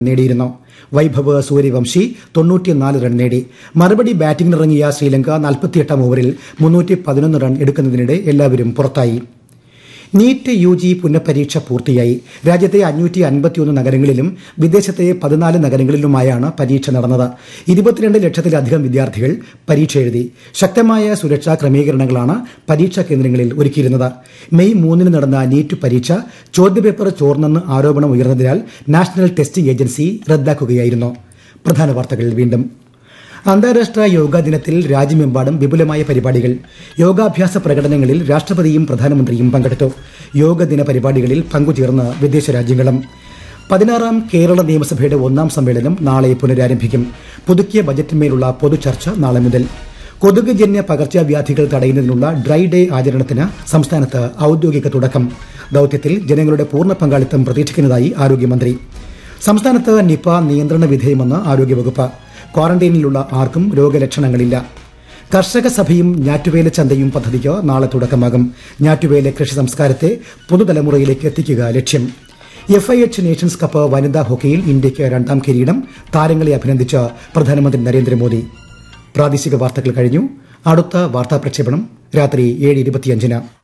നേടിയിരുന്നു വൈഭവ് സൂര്യവംശി തൊണ്ണൂറ്റിനാല് റൺ നേടി മറുപടി ബാറ്റിംഗിനിറങ്ങിയ ശ്രീലങ്ക നാൽപ്പത്തിയെട്ടാം ഓവറിൽ മുന്നൂറ്റി പതിനൊന്ന് റൺ എടുക്കുന്നതിനിടെ എല്ലാവരും പുറത്തായി നീറ്റ് യു ജി പുനഃപരീക്ഷ പൂർത്തിയായി രാജ്യത്തെ അഞ്ഞൂറ്റി അൻപത്തിയൊന്ന് നഗരങ്ങളിലും വിദേശത്തെ പതിനാല് നഗരങ്ങളിലുമായാണ് പരീക്ഷ നടന്നത് ഇരുപത്തിരണ്ട് ലക്ഷത്തിലധികം വിദ്യാർത്ഥികൾ പരീക്ഷ എഴുതി ശക്തമായ സുരക്ഷാ ക്രമീകരണങ്ങളാണ് പരീക്ഷാ കേന്ദ്രങ്ങളിൽ ഒരുക്കിയിരുന്നത് മെയ് മൂന്നിന് നടന്ന നീറ്റ് പരീക്ഷ ചോദ്യപേപ്പർ ചോർന്നെന്ന് ആരോപണം ഉയർന്നതിനാൽ നാഷണൽ ടെസ്റ്റിംഗ് ഏജൻസി റദ്ദാക്കുകയായിരുന്നു പ്രധാന വാർത്തകൾ വീണ്ടും അന്താരാഷ്ട്ര യോഗാ ദിനത്തിൽ രാജ്യമെമ്പാടും വിപുലമായ പരിപാടികൾ യോഗാഭ്യാസ പ്രകടനങ്ങളിൽ രാഷ്ട്രപതിയും പ്രധാനമന്ത്രിയും പങ്കെടുത്തു യോഗ ദിന പരിപാടികളിൽ പങ്കുചേർന്ന് വിദേശ രാജ്യങ്ങളും പതിനാറാം കേരള നിയമസഭയുടെ ഒന്നാം സമ്മേളനം നാളെ പുനരാരംഭിക്കും പുതുക്കിയ ബജറ്റിന്മേലുള്ള പൊതുചർച്ച നാളെ മുതൽ കൊതുക് ജന്യ പകർച്ചവ്യാധികൾ തടയുന്നതിനുള്ള ഡ്രൈ ഡേ ആചരണത്തിന് സംസ്ഥാനത്ത് ഔദ്യോഗിക തുടക്കം ദൌത്യത്തിൽ ജനങ്ങളുടെ പൂർണ്ണ പങ്കാളിത്തം പ്രതീക്ഷിക്കുന്നതായി ആരോഗ്യമന്ത്രി സംസ്ഥാനത്ത് നിപ നിയന്ത്രണ വിധേയമെന്ന് ആരോഗ്യവകുപ്പ് ക്വാറന്റൈനിലുള്ള ആർക്കും രോഗലക്ഷണങ്ങളില്ല കർഷക സഭയും ഞാറ്റുവേല ചന്തയും പദ്ധതിക്ക് നാളെ തുടക്കമാകും ഞാറ്റുവേല കൃഷി സംസ്കാരത്തെ പുതുതലമുറയിലേക്ക് എത്തിക്കുക ലക്ഷ്യം F I H nations cup വനിതാ ഹോക്കിയിൽ ഇന്ത്യയ്ക്ക് രണ്ടാം കിരീടം താരങ്ങളെ അഭിനന്ദിച്ച് പ്രധാനമന്ത്രി നരേന്ദ്രമോദി പ്രാദേശിക വാർത്തകൾ കഴിഞ്ഞു അടുത്ത വാർത്താ പ്രക്ഷേപണം രാത്രി ഏഴ് ഇരുപത്തിയഞ്ചിന്